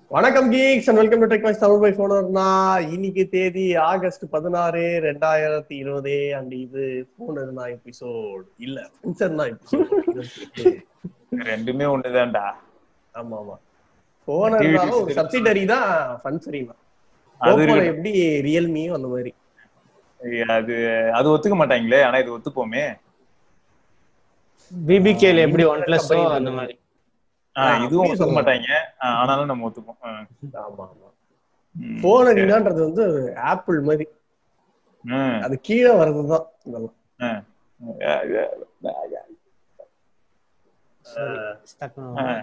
வணக்கம் geeks and welcome to tech mice Tamil by போனர்னா இன்னைக்கு தேதி ஆகஸ்ட் பதினாறு ரெண்டாயிரத்தி இருபது அண்ட் இது போனர்னா எபிசோட் இல்ல ஃபின்சர்னா எபிசோட் ரெண்டுமே ஒண்ணுதான்டா ஆமா ஆமா போனர்னாலும் ஒரு சப்சிடரி தான் ஃபன்சரி தான் அது Oppo ல இருக்கு. எப்படி ரியல்மியும் அந்த மாதிரி அது அது ஒத்துக்க மாட்டாங்களே ஆனா இது ஒத்துப்போமே பிபிகேல எப்படி இந்த ஒன் பிளஸ் combine அந்த மாதிரி ஆ, ஆ, இதுவும் அப்படியே ஒத்துக்க சொல்லலாம். மாட்டாங்க ஆ, ஆனாலும் நம்ம ஒத்துப்போம் ஆ. ஆமா ஆமா ம். போனரினான்றது வந்து ஆப்பிள் மாதிரி ம். அது கீழே வர்றதுதான் இதெல்லாம் ஆ. stuck ஆ. ஆகும்.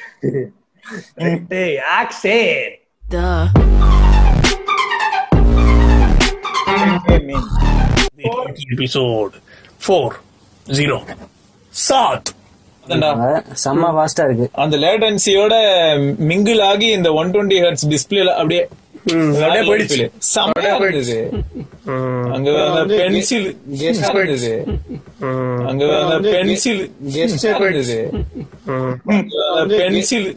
ஆக்சேன் Duh. மீன். episode four zero சாத் அதான்டா. செம்ம ஃபாஸ்டா இருக்கு அந்த லேட்டன்சியோட மிங்கிள் ஆகி இந்த ஒன் டுவெண்ட்டி ஹெர்ட்ஸ் டிஸ்பிளேல அப்படியே அப்படியே போயிடுச்சு. செம்மையா இருந்தது அங்க அந்த பென்சில் இருந்தது அங்க அந்த பென்சில் இருந்தது அந்த பென்சில்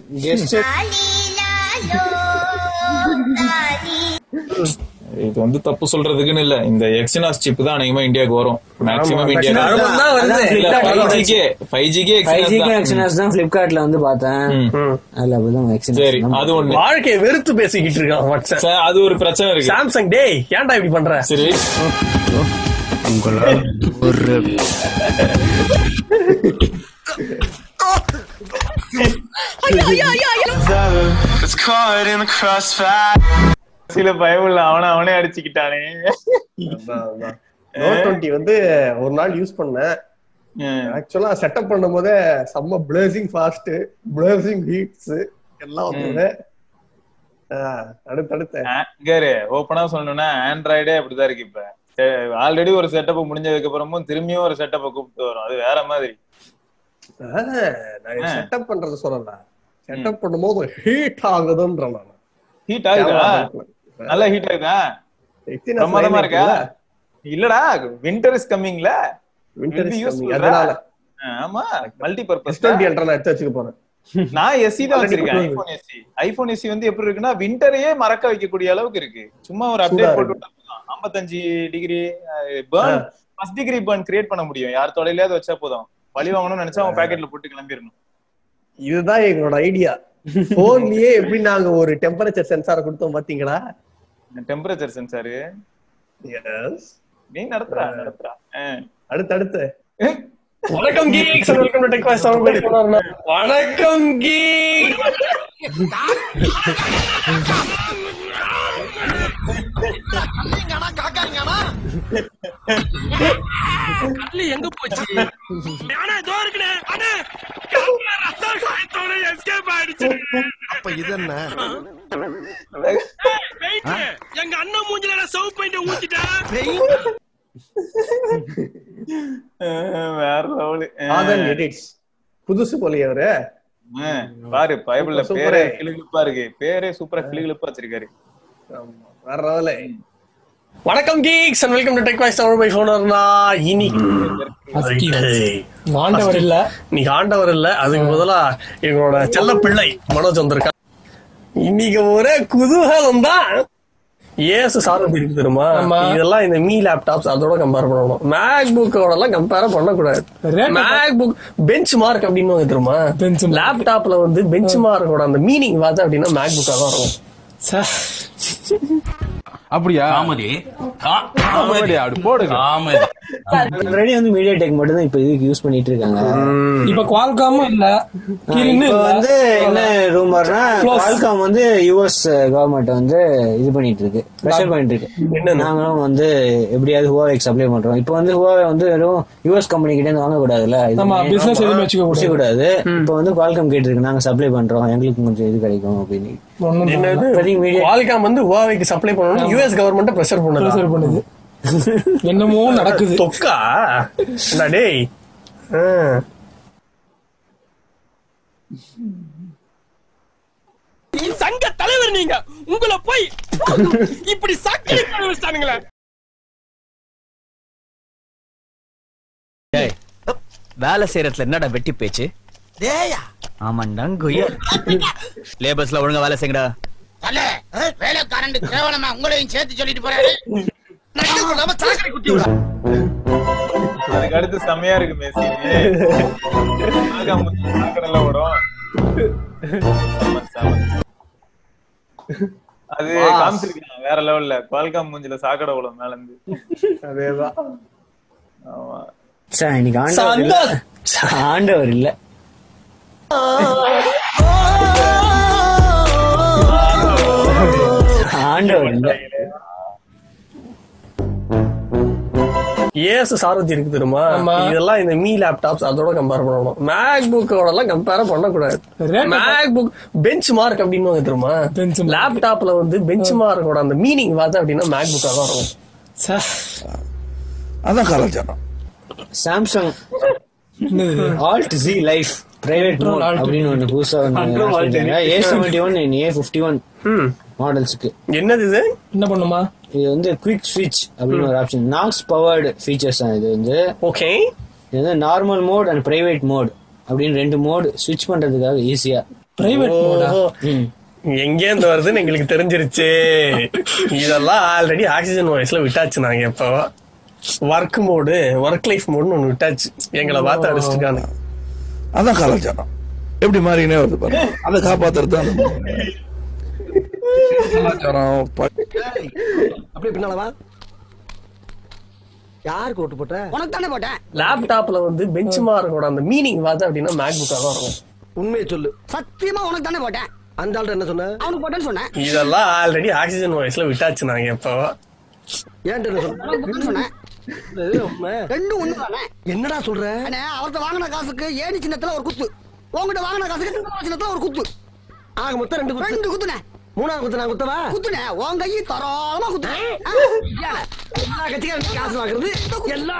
இது வந்து தப்பு சொல்றதுக்குன்னு இல்ல இந்த எக்ஸினாஸ் சிப் தான் அநேகமா இந்தியாவுக்கு வரும் மேக்ஸிமம் இந்தியா அருமன் தான் வருது. Five GK five GK five ஜிக்கு எக்ஸினாஸ் எக்ஸினாஸ் தான் பிளிப்கார்ட்ல வந்து பார்த்தேன் அதுல அப்படிதான் சரி எக்ஸினாஸ் அது ஒண்ணு வாழ்க்கையை வெறுத்து பேசிக்கிட்டு இருக்கான் வாட்ஸ்அப் சரி, அது ஒரு பிரச்சனை இருக்கு சாம்சங் டேய் ஏன்டா இப்படி பண்ற சரி It's caught in the crossfire. சில பயமுள்ள அவன அவனே அடிச்சுக்கிட்டானே நோட் டுவெண்ட்டி வந்து ஒரு நாள் யூஸ் பண்ணேன் ம். ஆக்சுவலா செட்டப் பண்ணும் போதே செம்ம பிளேசிங் ஃபாஸ்ட் பிளேசிங் ஹீட்ஸ் எல்லாம் வந்தது அடுத்தடுத்த ஆங்கரு ஓப்பனா சொல்லணும்னா ஆண்ட்ராய்டே அப்படிதான் இருக்கு இப்ப ஆல்ரெடி ஒரு செட்டப் முடிஞ்சதுக்கு அப்புறமும் திரும்பியும் ஒரு செட்டப்பை கூப்பிட்டு வரும் அது வேற மாதிரி நான் செட்டப் பண்றது சொல்லல செட்டப் பண்ணும்போது ஹீட் ஆகுதுன்ற நான் ஹீட் ஆகுதா நல்லா ஹீட் ஆகுதா பிரமாதமா இருக்கா இல்லடா வின்டர் இஸ் கம்மிங்ல வின்டர் Will be useful, அதனால ஆமா மல்டி பர்பஸ் எஸ் டுவெண்ட்டி நான் எடுத்து வச்சுக்க போறேன் நான் எஸ்சி தான் வச்சிருக்கேன் Already iPhone SC iPhone SC வந்து எப்படி இருக்குன்னா விண்டரையே மறக்க வைக்கக்கூடிய அளவுக்கு இருக்கு சும்மா ஒரு சூடா அப்டேட் போட்டு இருக்கு. விட்டா போதும். 55 degree burn first degree burn create பண்ண முடியும் யார் தொலைலையாவது வச்சா போதும் பழி வாங்கணும்னு நினைச்சா அவன் பாக்கெட்ல போட்டு கிளம்பிடணும் இதுதான் எங்களோட ஐடியா போன்லயே எப்படி நாங்க ஒரு டெம்பரேச்சர் சென்சார் கொடுத்தோம் பாத்தீங்களா டெம்பரேச்சர் சென்சாரு எஸ் நீ நடத்துறா நடத்துறா ஆ. அடுத்து அடுத்து வணக்கம் geeks and welcome to tech voice Tamil by போனர்னா வணக்கம் கீக் எங்க போச்சு ஆனா இதோ இருக்குனே அண்ணே ரத்தம் காயத்தோட எஸ்கேப் ஆயிடுச்சு அப்ப இது என்ன எங்க அண்ணன் மூஞ்சில சவு பெயிண்ட் ஊத்திட்டா வேற லெவலு ஆதன் எடிட்ஸ் புதுசு போலயே அவரு பாரு பைபிள்ல Super, பேரே super. கிளுகிழுப்பா இருக்கு பேரே சூப்பரா கிளுகிழுப்பா வச்சிருக்காரு ஆமா. வேற லெவலு வணக்கம் geeks and welcome to tech voice Tamil by போனர்னா இனி ஆண்டவர் இல்ல நீ ஆண்டவர் இல்ல அதுக்கு பதிலா எங்களோட செல்ல பிள்ளை மனோஜ் வந்திருக்கான் இன்னைக்கு ஒரே குதூகலம் தான் ஏசு சாரதி இருக்கு தெரியுமா இதெல்லாம் இந்த மீ லேப்டாப்ஸ் அதோட கம்பேர் பண்ணணும் மேக் புக்கோட எல்லாம் கம்பேர் பண்ணக்கூடாது மேக் புக் பெஞ்ச் மார்க் அப்படின்னு தெரியுமா லேப்டாப்ல வந்து பெஞ்ச் மார்க்கோட அந்த மீனிங் பார்த்தா அப்படின்னா மேக் புக்கா தான் இருக்கும் அப்படியா காமெடி காமெடி அப்படி போடுங்க காமெடி ஆல்ரெடி வந்து மீடியா டெக் மட்டும் தான் இப்ப இதுக்கு யூஸ் பண்ணிட்டு இருக்காங்க இப்ப குவால்காமும் இல்ல கிரின்னு இப்ப இல்ல வந்து என்ன ரூமர்னா குவால்காம் வந்து யுஎஸ் கவர்மெண்ட் வந்து இது பண்ணிட்டு இருக்கு ப்ரெஷர் பண்ணிட்டு இருக்கு நாங்களும் வந்து எப்படியாவது ஹுவாவேக்கு சப்ளை பண்றோம் இப்போ வந்து ஹுவாவே வந்து வெறும் யுஎஸ் கம்பெனி கிட்ட இருந்து வாங்க கூடாதுல்ல இது ஆமா பண்ணி- பிசினஸ் எதுவுமே வச்சுக்க கூடாது கூடாது இப்போ வந்து குவால்காம் கேட்டிருக்கு நாங்க சப்ளை பண்றோம் எங்களுக்கு கொஞ்சம் இது கிடைக்கும் அப்படின்னு ஒண்ணும் என்னது இப்போதைக்கு மீடியா குவால்காம் வந்து ஹுவாவேக்கு சப்ளை பண்ணணும் யுஎஸ் கவர்மெண்ட் பிரஷர் பண்ணுது ப்ரெஷர் பண்ணுது என்னமோ நடக்குது தொக்கா என்ன டேய் ஆ. சங்க தலைவர் நீங்க உங்களை போய் இப்படி சக்கரை வச்சிட்டானுங்களே வேலை செய்யறதுல என்னடா வெட்டி பேச்சு டேயா ஆமாண்டாங்க லேபர்ஸ்ல ஒழுங்கா வேலை செய்யுங்கடா தல வேலைக்காரன் கேவலமா உங்களையும் சேர்த்து சொல்லிட்டு போறாரு நட்டு கொள்ளாம சாக்கடை குட்டி விட அதுக்கு அடுத்து செம்மையா இருக்கு மேசி சாக்கடைல ஓடும் செம, செம. அது Boss. காமிச்சிருக்கான் வேற லெவல்ல குவால்காம் மூஞ்சில சாக்கடை ஓடும் மேல இருந்து அதேதான் ஆமா சார் இன்னைக்கு ஆண்டவர் இல்ல ஆண்டவர் இல்ல ஆண்டவர் இல்ல ஏசு சாரதி இருக்கு தெரியுமா ஆமா. இதெல்லாம் இந்த மீ லேப்டாப்ஸ் அதோட கம்பேர் பண்ணணும் மேக் புக்கோட எல்லாம் கம்பேர் பண்ணக்கூடாது Rate- MacBook benchmark அப்படின்னு தெரியுமா Benchmark. லேப்டாப்ல வந்து பெஞ்ச் மார்க்கோட அந்த மீனிங் பார்த்தா அப்படின்னா மேக் புக்கா தான் இருக்கும் அதான் கலாச்சாரம் சாம்சங் என்னது alt Z life private mode அப்படின்னு ஒண்ணு புதுசா ஒன்று A seventy one A fifty one ம். மாடல்ஸ்க்கு என்னது இது என்ன பண்ணுமா இது வந்து குவிக் ஸ்விட்ச் அப்படின்னு ஒரு ஆப்ஷன் நாக்ஸ் பவர்டு ஃபீச்சர்ஸ் தான் இது வந்து ஓகே இது வந்து normal mode and private mode அப்படின்னு ரெண்டு மோட் ஸ்விட்ச் பண்றதுக்காக ஈஸியா பிரைவேட் மோடா எங்க இருந்து வருதுன்னு எங்களுக்கு தெரிஞ்சிருச்சு இதெல்லாம் ஆல்ரெடி ஆக்சிஜன் வாய்ஸ்ல விட்டாச்சு நாங்க இப்போ ஒர்க் மோடு ஒர்க் லைஃப் மோடுன்னு ஒண்ணு விட்டாச்சு எங்களை பார்த்து அடிச்சிருக்காங்க அதான் கலாச்சாரம் எப்படி மாறினே வருது பாருங்க அதை காப்பாத்துறது தான் அந்த கலாச்சாரம் ப- அப்படியே பின்னாலவா யாருக்கு ஓட்டு போட்ட உனக்கு தானே போட்டேன் லேப்டாப்ல வந்து பெஞ்ச் மார்க்கோட அந்த மீனிங் பார்த்தா அப்படின்னா மேக் புக்கா தான் இருக்கும் உண்மையை சொல்லு சத்தியமா உனக்கு தானே போட்டேன் அந்த ஆள்கிட்ட என்ன சொன்ன அவனுக்கு போட்டேன்னு சொன்னேன் இதெல்லாம் ஆல்ரெடி ஆக்சிஜன் வாய்ஸ்ல விட்டாச்சு நாங்க இப்போ ஏன்ட்ட என்ன சொன்ன அவனுக்கு போட்டேன்னு சொன்னேன் இது உண்மை. ரெண்டும் ஒண்ணு தானே என்னடா சொல்ற அண்ணே அவர்கிட்ட வாங்கின காசுக்கு ஏணி சின்னத்துல ஒரு குத்து உங்ககிட்ட வாங்கின காசுக்கு திரும்ப சின்னத்துல ஒரு குத்து ஆக மொத்தம் ரெண்டு குத்து ரெண்டு குத்துனே மூணாவது குத்து நான் குத்தவா குத்துனே உன் கையை தரோளமா குத்துனேன் எல்லா கட்சிக்காரும் காசு வாங்குறது எல்லா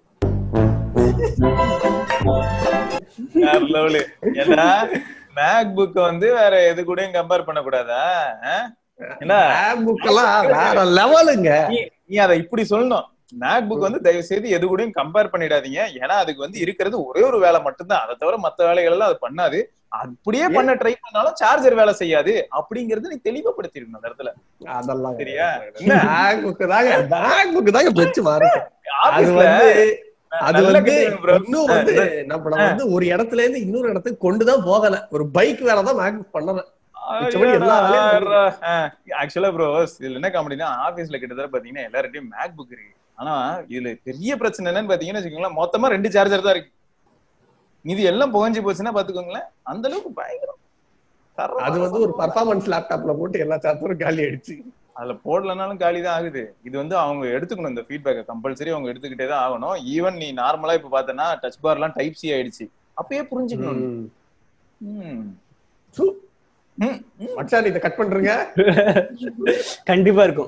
வேற லெவலு ஏன்னா மேக் புக் வந்து வேற எது கூடயும் கம்பேர் பண்ண கூடாதா என்ன புக் எல்லாம் வேற லெவலுங்க நீ- நீ அதை இப்படி சொல்லணும் மேக் புக் வந்து தயவு செய்து எது கூடயும் கம்பேர் பண்ணிடாதீங்க ஏன்னா அதுக்கு வந்து இருக்கிறது ஒரே ஒரு வேலை மட்டும்தான் அதை தவிர மத்த வேலைகள் எல்லாம் அது பண்ணாது அப்படியே பண்ண ட்ரை பண்ணாலும் சார்ஜர் வேலை செய்யாது அப்படிங்கறது நீ தெளிவுபடுத்திருக்கணும் அந்த இடத்துல அதெல்லாம் சரியா பேக் புக் தாங்க பேக் புக் தாங்க பெச்சு மாறு அது ஆபீஸ்ல வந்து அது நல்ல வந்து கேட்டீங்க bro. இன்னும் வந்து நம்மள வந்து ஒரு இடத்துல இருந்து இன்னொரு இடத்துக்கு கொண்டுதான் போகல ஒரு பைக் வேலை தான் மேக் புக் பண்ணல மிச்சபடி எல்லா வேலையும் ஆக்சுவலா ப்ரோ இதுல என்ன காமெடினா ஆபீஸ்ல கிட்டத்தட்ட பாத்தீங்கன்னா எல்லார்ட்டையும் மேக் புக் இருக்கு ஆனா இதுல பெரிய பிரச்சனை என்னன்னு பாத்தீங்கன்னா வச்சுக்கோங்களேன் மொத்தமா ரெண்டு சார்ஜர் தான் இருக்கு மீதி எல்லாம் புகஞ்சு போச்சுன்னா பாத்துக்கோங்களேன் அந்த அளவுக்கு பயங்கரம் தரமா அது வந்து ஒரு பர்ஃபார்மன்ஸ் லேப்டாப்ல போட்டு எல்லா சார்ஜரும் காலி ஆயிடுச்சு அதுல போடலனாலும் காலி தான் ஆகுது இது வந்து அவங்க எடுத்துக்கணும் இந்த ஃபீட்பேக்கை கம்பல்சரி அவங்க எடுத்துக்கிட்டே தான் ஆகணும் ஈவன் நீ நார்மலா இப்ப பார்த்தனா டச் பார் எல்லாம் டைப் சி ஆயிடுச்சு அப்பயே புரிஞ்சுக்கணும் ம். சு. ம். மச்சான் இதை கட் பண்றீங்க கண்டிப்பா இருக்கும்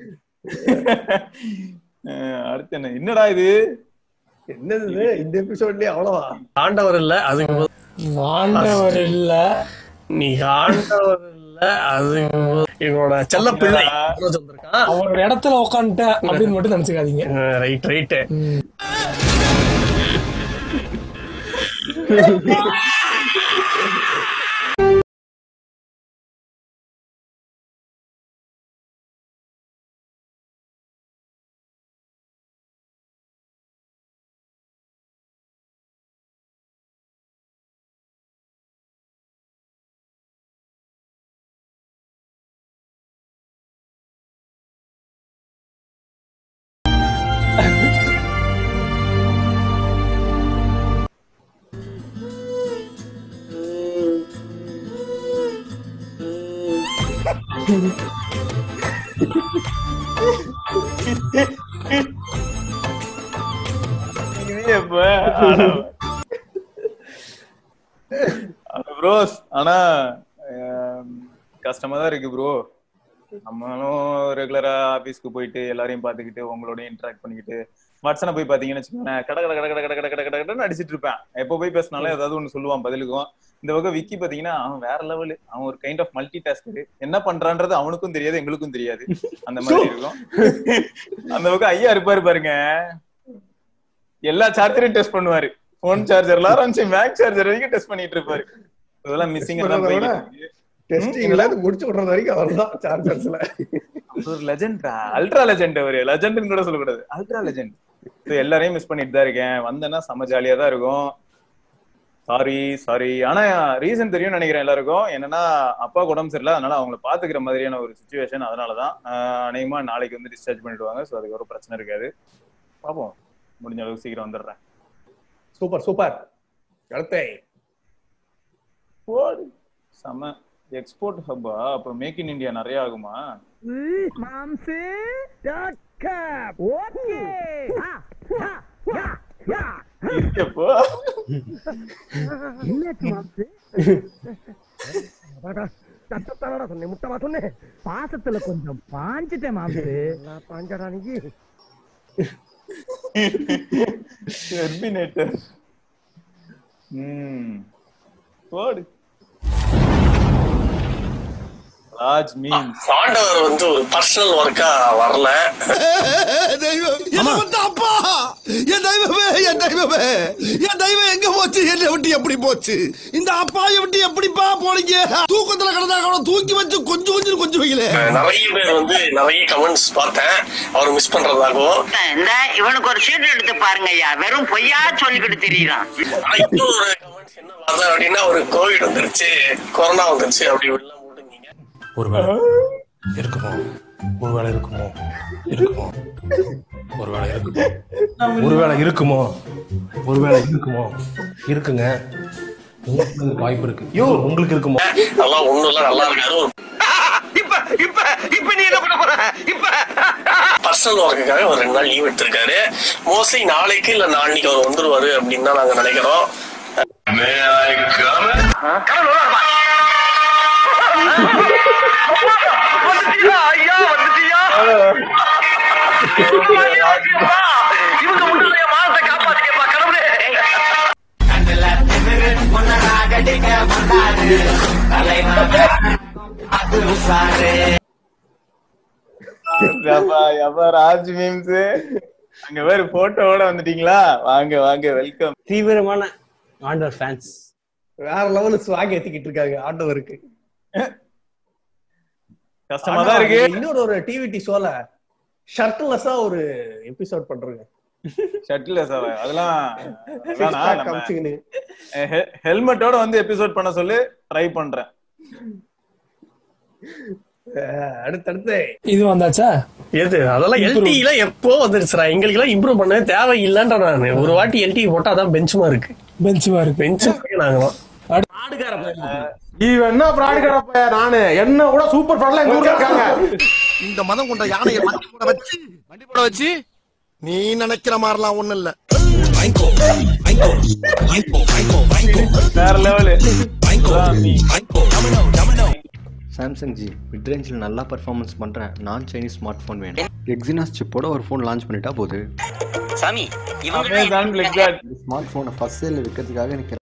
அஹ் அடுத்து என்ன என்னடா இது என்னது இது? இந்த எபிசோட்லயே அவ்வளவா ஆண்டவர் இல்ல அதுக்கு பதில் ஆண்டவர் இல்ல நீ ஆண்டவர் இல்ல அது எங்களோட செல்ல பிள்ளை மனோஜ் வந்திருக்கான் அவரோட இடத்துல உட்காந்துட்டேன் அப்படின்னு மட்டும் நினைச்சுக்காதீங்க ரைட் ரைட் இது எப்ப ப்ரோஸ் ஆனா ஆம், கஷ்டமா தான் இருக்கு ப்ரோ நம்மளும் ரெகுலரா ஆபீஸ்க்கு போயிட்டு எல்லாரையும் பாத்துக்கிட்டு உங்களோட இன்டராக்ட் பண்ணிக்கிட்டு வாட்ஸ்அப்ல போய் பாத்தீங்கன்னு வச்சுக்கோங்களேன் கட கட கட கட கட கட கட கட கடன்னு அடிச்சிட்டு இருப்பேன் எப்போ போய் பேசினாலும் ஏதாவது ஒண்ணு சொல்லுவான் பதிலுக்கும் இந்த பக்கம் விக்கி பாத்தீங்கன்னா அவன் வேற லெவலு அவன் ஒரு கைண்ட் ஆஃப் மல்டி டாஸ்கர் என்ன பண்றான்றது அவனுக்கும் தெரியாது எங்களுக்கும் தெரியாது அந்த மாதிரி இருக்கும் அந்த பக்கம் ஐயா இருப்பாரு பாருங்க எல்லா சார்ஜரையும் டெஸ்ட் பண்ணுவாரு போன் சார்ஜர்ல ஆரம்பிச்சு மேக் சார்ஜர் வரைக்கும் டெஸ்ட் பண்ணிட்டு இருப்பாரு இதெல்லாம் மிஸ்ஸிங் Test எல்லாம் பண்றதை போய்கிட்டு விட இருக்கு. டெஸ்டிங்ல இருந்து முடிச்சு விடுறது வரைக்கும் அவர்தான் சார்ஜர்ஸ்ல அவர் ஒரு லெஜெண்ட் அல்ட்ரா லெஜெண்ட் அவரு லெஜெண்ட்னு கூட சொல்லக்கூடாது அல்ட்ரா லெஜெண்ட் எல்லாரையும் மிஸ் பண்ணிட்டு தான் இருக்கேன் வந்தேன்னா செம்ம ஜாலியா தான் இருக்கும் சாரி சாரி ஆனா ரீசன் தெரியும் நினைக்கிறேன் எல்லாருக்கும் என்னன்னா அப்பா உடம்பு சரியில்லை அதனால அவங்கள பாத்துக்கிற மாதிரியான ஒரு சுச்சுவேஷன் அதனாலதான் ஆஹ் அநேகமா நாளைக்கு வந்து டிஸ்சார்ஜ் பண்ணிடுவாங்க ஸோ அதுக்கு ஒரு பிரச்சனை இருக்காது பாப்போம் முடிஞ்ச அளவுக்கு சீக்கிரம் வந்துடுறேன் சூப்பர் சூப்பர் அடுத்தே செம எக்ஸ்போர்ட் ஹப்பா அப்ப மேக் இன் இந்தியா நிறைய ஆகுமா மாம்சு ஓகே எப்போ என்னாச்சு மாம்சு சத்தத்தானடா சொன்னேன் முட்டமா சொன்னேன் பாசத்துல கொஞ்சம் பாஞ்சிட்டேன் மாம்சு பாஞ்சடா நீ டெர்மினேட்டர் ம் போடு ராஜ் மீன்ஸ் ஆண்டவர் வந்து ஒரு பர்சனல் ஒர்க்கா வரல தெய்வம் என்ன பண்ண அப்பா என் தெய்வமே என் தெய்வமே என் தெய்வம் எங்க போச்சு என்னை விட்டு எப்படி போச்சு இந்த அப்பாயை விட்டு எப்படிப்பா போனீங்க தூக்கத்துல கிடந்தா கூட தூக்கி வச்சு கொஞ்சம் கொஞ்சம் கொஞ்சம் வைக்கல நிறைய பேர் வந்து நிறைய கமெண்ட்ஸ் பார்த்தேன் அவர் மிஸ் பண்றதாகவும் இந்த இவனுக்கு ஒரு சீட் எடுத்து பாருங்க ஐயா வெறும் பொய்யா சொல்லிக்கிட்டு தெரியுறான் ஆனா இன்னொரு கமெண்ட்ஸ் என்ன பார்த்தேன் அப்படின்னா ஒரு கோவிட் வந்துருச்சு கொரோனா வந்துருச்சு அப்படி இப்படிலாம் போட்டுருந்தீங்க ஒருவேளை இருக்குமோ ஒருவேளை இருக்குமோ இருக்குமோ ஒருவேளை இருக்குமோ ஒருவேளை இருக்குமோ ஒருவேளை இருக்குமோ இருக்குங்க உங்களுக்கு வாய்ப்பு இருக்கு யோ உங்களுக்கு இருக்குமோ அதெல்லாம் ஒண்ணும் இல்ல நல்லா இருக்காரு ஒரு இப்ப இப்ப இப்ப நீ என்ன பண்ண போற இப்ப பர்சனல் ஒர்க்குக்காக ஒரு ரெண்டு நாள் லீவ் எடுத்திருக்காரு மோஸ்ட்லி நாளைக்கு இல்ல நாளைக்கு அவர் வந்துருவாரு அப்படின்னு தான் நாங்க நினைக்கிறோம் வந்துட்டியா ஐயா வந்துட்டியா இவங்க முன்னாடி என் மானத்தை காப்பாத்திக்கப்பா கடவுளே யப்பா யப்பா ராஜ் மீம்ஸ் அங்க வேற போட்டோவோட வந்துட்டீங்களா வாங்க வாங்க வெல்கம் தீவிரமான ஆண்டவர் ஃபேன்ஸ் வேற லெவல் ஸ்வாக் ஏத்திக்கிட்டு இருக்காங்க ஆண்டவருக்கு கஷ்டமா தான் இருக்கு இன்னொரு ஒரு டிவிடி ஷோல ஷர்ட்லெஸ்ஸா ஒரு எபிசோட் பண்றாங்க ஷட்டில் அதெல்லாம் Six pack காமிச்சுக்கின்னு. ஹெல்மெட்டோட வந்து எபிசோட் பண்ண சொல்லி ட்ரை பண்றேன் அஹ் அடுத்தடுத்து இது வந்தாச்சா எது அதெல்லாம் எல்டில எப்போ வந்துருச்சுடா எங்களுக்கு எல்லாம் இம்ப்ரூவ் பண்ண தேவை இல்லன்ற நானு ஒரு வாட்டி எல்டி போட்டா அதான் பெஞ்சுமா இருக்கு பெஞ்சுமா இருக்கு பெஞ்சு நாங்களாம் இவன் என்ன பிராடுகார பைய நானு என்ன கூட சூப்பர் ஃப்ரெண்ட்ல எங்க ஊர்ல இருக்காங்க இந்த மதம் கொண்ட யானையை வண்டி போட வச்சு வண்டி போட வச்சு நீ நினைக்கிற மாதிரிலாம் ஒண்ணும் இல்ல வேற லெவலு சாம்சங் ஜி மிட் ரேஞ்சில் நல்லா பர்ஃபார்மன்ஸ் பண்ணுறேன் நான் சைனீஸ் ஸ்மார்ட் ஃபோன் வேணும் எக்ஸினாஸ் சிப்போட ஒரு ஃபோன் லான்ச் பண்ணிட்டா போகுது சாமி அமேசான் பிளிப்கார்ட் ஸ்மார்ட் ஃபோனை ஃபர்ஸ்ட் சேலில் விற்கிறதுக்காக எனக்கு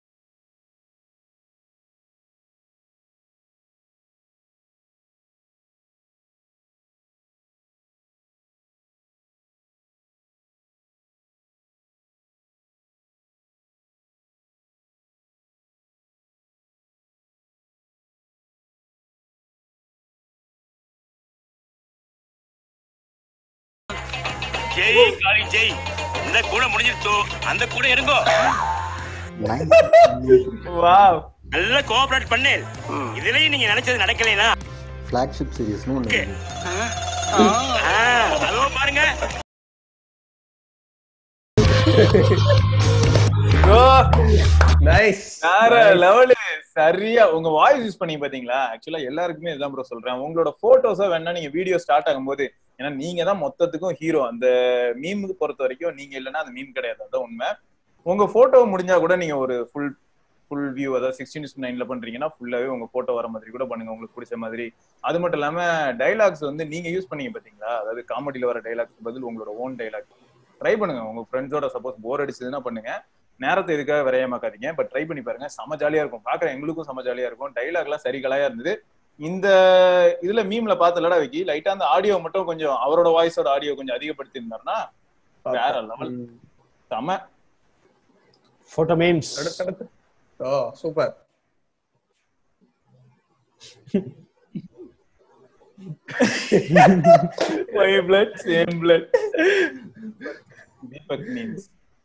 ஜெய் காளி ஜெய் இந்த கூட முடிஞ்சிருச்சோ அந்த கூட எடுங்கோ வாவ் நல்லா கோஆபரேட் பண்ணு இதுலயும் நீங்க நினைச்சது நடக்கலைனா ஃப்ளாக்ஷிப் சீரிஸ்னு ஒன்று வருது. அதோ பாருங்க நைஸ் வேற லெவலு சரியா உங்க வாய்ஸ் யூஸ் பண்ணி பாத்தீங்களா ஆக்சுவலா எல்லாருக்குமே இதுதான் ப்ரோ சொல்றேன் உங்களோட போட்டோஸா வேணா நீங்க வீடியோ ஸ்டார்ட் ஆகும்போது ஏன்னா நீங்க தான் மொத்தத்துக்கும் ஹீரோ அந்த மீமுக்கு பொறுத்த வரைக்கும் நீங்க இல்லைன்னா அந்த மீம் கிடையாது அதான் உண்மை உங்க போட்டோ முடிஞ்சா கூட நீங்க ஒரு ஃபுல் ஃபுல் வியூ அதாவது சிக்ஸ்டீன் நைன்ல பண்றீங்கன்னா ஃபுல்லாவே உங்க போட்டோ வர மாதிரி கூட பண்ணுங்க உங்களுக்கு பிடிச்ச மாதிரி அது மட்டும் இல்லாம டைலாக்ஸ் வந்து நீங்க யூஸ் பண்ணீங்க பாத்தீங்களா அதாவது காமெடியில வர டைலாக்ஸ் பதில் உங்களோட ஓன் டைலாக் ட்ரை பண்ணுங்க உங்க ஃப்ரெண்ட்ஸோட சப்போஸ் போர் அடிச்சதுன்னா பண்ணுங்க நேரத்தை இதுக்காக விரையமாக்காதீங்க பட் ட்ரை பண்ணி பாருங்க செம ஜாலியா இருக்கும் பாக்குற எங்களுக்கும் செம ஜாலியா இருக்கும் டைலாக் எல்லாம் சரி கலையா இருந்தது இந்த இதுல மீம்ல பார்த்தலடா விக்கி லைட்டா அந்த ஆடியோ மட்டும் கொஞ்சம் அவரோட வாய்ஸோட ஆடியோ கொஞ்சம் அதிகப்படுத்தி இருந்தாருன்னா வேற லெவல் செம போட்டோ மீம்ஸ் அடுத்தடுத்து oh super My blood, same blood. Deepak means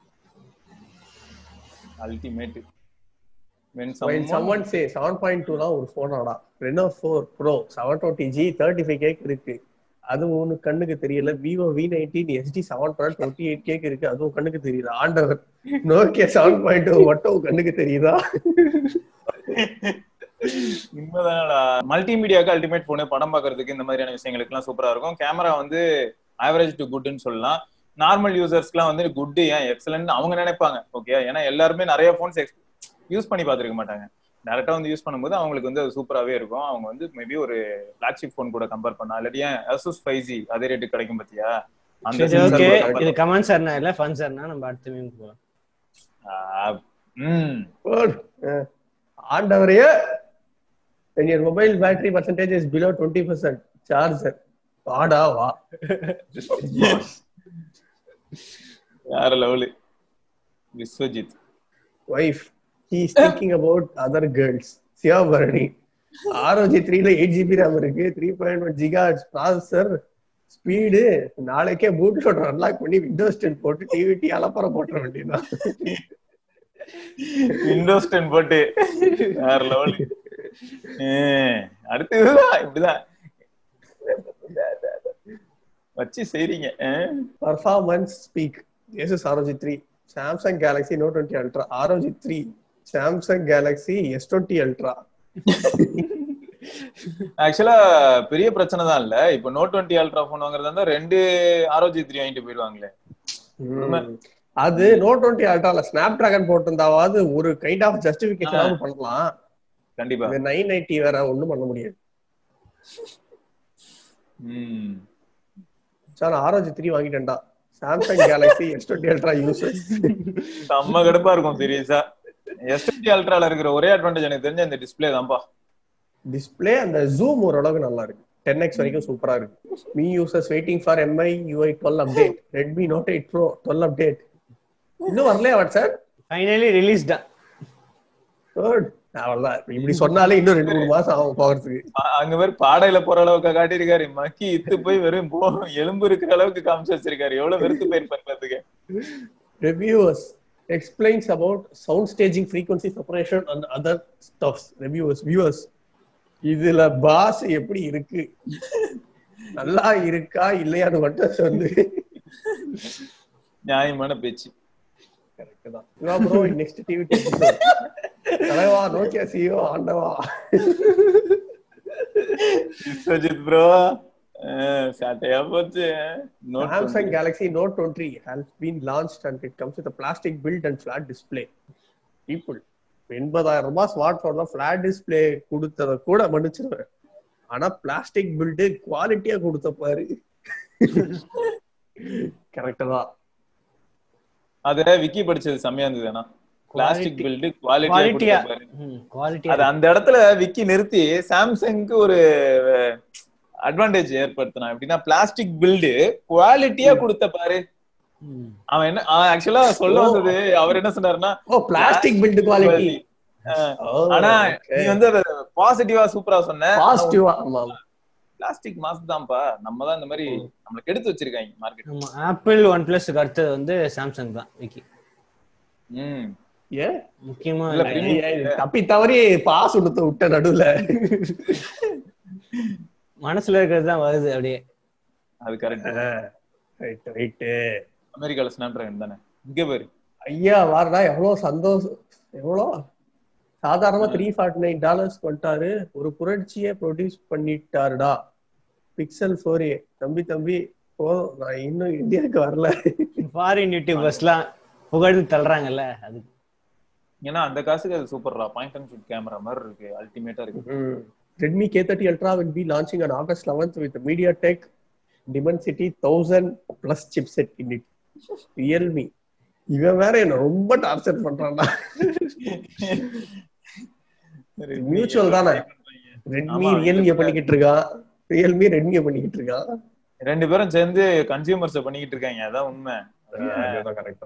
ultimate. When When someone, someone say 7.2 லாம் ஒரு போனாடா Reno four pro seven twenty G thirty five K இருக்கு அது ஒண்ணு கண்ணுக்கு தெரியல Vivo V nineteen SD seven twelve twenty eight K இருக்கு அதுவும் கண்ணுக்கு தெரியல ஆண்டவர் நோக்கியா செவன் பாயிண்ட் டூ மட்டும் கண்ணுக்கு தெரியுதா உண்மைதானடா மல்டிமீடியாக்கு அல்டிமேட் போனு படம் பார்க்கிறதுக்கு இந்த மாதிரியான விஷயங்களுக்குலாம் சூப்பரா இருக்கும் கேமரா வந்து ஆவரேஜ் டு குட்னு சொல்லலாம் நார்மல் யூசர்ஸ்க்குலாம் வந்து குட் ஏன் எக்ஸலன்ட் அவங்க நினைப்பாங்க ஓகே ஏன்னா எல்லாருமே நிறைய போன்ஸ் யூஸ் பண்ணி பார்த்திருக்க மாட்டாங்க டேரக்டா வந்து யூஸ் பண்ணும்போது அவங்களுக்கு வந்து அது சூப்பராகவே இருக்கும் அவங்க வந்து மேபி ஒரு ஃபிளாக்ஷிப் ஃபோன் கூட கம்பேர் பண்ணா இல்லாட்டி ஏன் அசூஸ் ஃபைவ் ஜி அதே ரேட்டுக்கு கிடைக்கும் பாத்தியா அந்த சரி sensor ஓகே கூட compare இது கமெண்ட் சார்னா இல்ல ஃபன் சார்னா நம்ம அடுத்த மீம் போலாம் ஆஹ் ம் ஆண்டவரையே when your mobile battery percentage is below 20% charger வாடா வா வேற level Vishwajith wife he is thinking about other girls Sivabharani ROG த்ரீல எயிட் ஜிபி ரேம் இருக்கு three point one giga processor speed நாளைக்கே பூட் லோட் அன்லாக் பண்ணி விண்டோஸ் டென் போட்டு DVD அலப்பற போட்டுற வேண்டியதுதான் விண்டோஸ் டென் போட்டு வேற லெவல் அடுத்து இதுதான் இப்படிதான் வச்சு செய்றீங்க performance speak Asus ROG three Samsung Galaxy Note twenty Ultra ROG three Samsung Galaxy S twenty Ultra ஆக்சுவலா பெரிய பிரச்சனை தான் இல்ல இப்ப நோட் டுவெண்ட்டி அல்ட்ரா போன் வாங்குறதா இருந்தா ரெண்டு ஆரோஜி த்ரீ வாங்கிட்டு போயிடுவாங்களே அது நோட் டுவெண்ட்டி அல்ட்ரால ஸ்னாப் டிராகன் போட்டிருந்தாவது ஒரு கைண்ட் ஆஃப் ஜஸ்டிபிகேஷனாவது பண்ணலாம் கண்டிப்பா இந்த நைன் நைன்டி வேற ஒண்ணும் பண்ண முடியாது ம் சார் ஆரோஜி த்ரீ வாங்கிட்டேன்டா Samsung Galaxy S twenty Ultra users செம்ம கடுப்பா இருக்கும் சீரியஸா எஸ் டுவெண்ட்டி அல்ட்ரால இருக்கிற ஒரே அட்வான்டேஜ் எனக்கு தெரிஞ்ச இந்த டிஸ்பிளே தான்ப்பா டிஸ்பிளே அந்த ஜூம் ஓரளவுக்கு நல்லா இருக்கு டென் எக்ஸ் வரைக்கும் சூப்பரா இருக்கு Mi users waiting for MI UI twelve update Redmi Note eight Pro twelve update இன்னும் வரலையா வாட்ஸ்அப் ஃபைனலி ரிலீஸ் தான் குட் அவ்வளவுதான் இப்படி சொன்னாலே இன்னும் ரெண்டு மூணு மாசம் ஆகும் போகிறதுக்கு அ- அங்க பேர் பாடையில போற அளவுக்கு காட்டியிருக்காரு மக்கி இத்து போய் வெறும் போ எலும்பு இருக்கிற அளவுக்கு காமிச்சு வச்சிருக்காரு எவ்வளவு வெறுத்து போயிருப்பாரு பாத்துக்க reviewers explains about sound staging frequency separation and other stuffs reviewers viewers இதுல பாஸ் எப்படி இருக்கு நல்லா இருக்கா இல்லையான்னு மட்டும் வந்து நியாயமான பேச்சு கரெக்ட் தான் இவா ப்ரோ நெக்ஸ்ட் டிவி தலைவா நோக்கியா சிஓ ஆண்டவா விஸ்வஜித் ப்ரோ சாட்டையா போச்சு Note Samsung 20. Galaxy Note 20 has been launched and it comes with a plastic build and flat display. People, எண்பதாயிரம் ரூபாய் ஸ்மார்ட் போன்ல பிளாட் டிஸ்பிளே கொடுத்தத கூட மன்னிச்சிருவேன் ஆனா பிளாஸ்டிக் பில்டு குவாலிட்டியா கொடுத்த பாரு கரெக்ட் தான் அத விக்கி படிச்சது செம்மையா இருந்தது ஆனா பிளாஸ்டிக் பில்டு குவாலிட்டியா குவாலிட்டியா குவாலிட்டி அது அந்த இடத்துல விக்கி நிறுத்தி சாம்சங்க்கு ஒரு அட்வான்டேஜ் ஏற்படுத்தினான் எப்படின்னா பிளாஸ்டிக் பில்டு குவாலிட்டியா கொடுத்த பாரு அவன் என்ன ஆக்சுவலா சொல்ல வந்தது அவர் என்ன சொன்னாருன்னா ஓ பிளாஸ்டிக் பில்டு குவாலிட்டி ஆனா நீ வந்து அத பாசிட்டிவா சூப்பரா சொன்ன பாசிட்டிவா ஆமா பிளாஸ்டிக் மாஸ்க் தான்ப்பா நம்ம தான் இந்த மாதிரி நம்மளுக்கு எடுத்து வச்சிருக்காங்க மார்க்கெட் ஆமா ஆப்பிள் ஒன் பிளஸ்க்கு அடுத்தது வந்து சாம்சங் தான் விக்கி ம் ஏன் முக்கியமா இல்ல, இல்ல. premium. ஏய், தப்பி தவறி பாஸ் கொடுத்த விட்ட நடுவுல மனசுல இருக்கிறது தான் வருது அப்படியே அது கரெக்ட் ரைட் ரைட்டு அமெரிக்கால ஸ்னாப் டிராகன் தானே இங்க பாரு ஐயா வாரடா எவ்வளவு சந்தோஷம் எவ்வளோ சாதாரணமா த்ரீ ஃபார்ட்டி நைன் டாலர்ஸ் பண்ணிட்டாரு ஒரு புரட்சியை ப்ரொடியூஸ் பண்ணிட்டாருடா பிக்சல் ஃபோர் ஏ தம்பி தம்பி போதும் நான் இன்னும் இந்தியாவுக்கு வரல ஃபாரின் யூடியூபர்ஸ்லாம் புகழ்ந்து தள்ளுறாங்கல்ல அது ஏன்னா அந்த காசுக்கு அது சூப்பர்ரா பாயிண்ட் அண்ட் ஷூட் கேமரா மாதிரி இருக்கு அல்டிமேட்டா இருக்கு Redmi K thirty Ultra will be launching on August eleventh with MediaTek Dimensity thousand plus chipset in it Realme இவன் வேற என்ன ரொம்ப டார்ச்சர் பண்றான்டா மியூச்சுவல் தானே ரெட்மி ஆமா, ரியல்மிய பண்ணிக்கிட்டு இருக்கான் ரியல்மி ரெட்மிய பண்ணிக்கிட்டு இருக்கான் ரெண்டு பேரும் சேர்ந்து கன்சியூமர்ஸ் பண்ணிக்கிட்டு இருக்காங்க அதான் உண்மை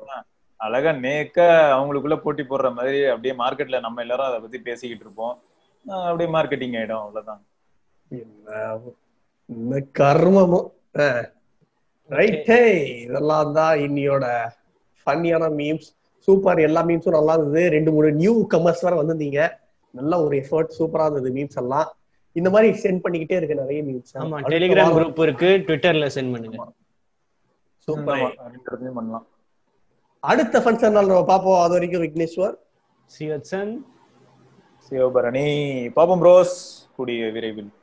அழகா நேக்கா அவங்களுக்குள்ள போட்டி போடுற மாதிரி அப்படியே மார்க்கெட்ல நம்ம எல்லாரும் அதை பத்தி பேசிக்கிட்டு இருப்போம் ஆஹ் அப்படியே மார்க்கெட்டிங் ஆயிடும் அவ்வளவுதான் என்ன என்ன கர்மமோ ரைட்டே இதெல்லாம் தான் இன்னியோட ஃபன்னியான மீம்ஸ் சூப்பர் எல்லா மீம்ஸும் நல்லா இருந்தது ரெண்டு மூணு நியூ கமர்ஸ் வேற வந்திருந்தீங்க நல்ல ஒரு எஃபர்ட் சூப்பரா இருந்தது மீம்ஸ் எல்லாம் இந்த மாதிரி சென்ட் பண்ணிக்கிட்டே இருக்கு நிறைய மீம்ஸ் ஆமா டெலிகிராம் குரூப் இருக்கு ட்விட்டர்ல சென்ட் பண்ணுங்க சூப்பர் ஆமா, ரெண்டு இடத்துலயும் பண்ணலாம் அடுத்த ஃபங்க்ஷன் நாள் நம்ம பார்ப்போம் அது வரைக்கும் விக்னேஸ்வர் சிவச்சன் சிவபரணி பாப்போம் ப்ரோஸ் கூடிய விரைவில்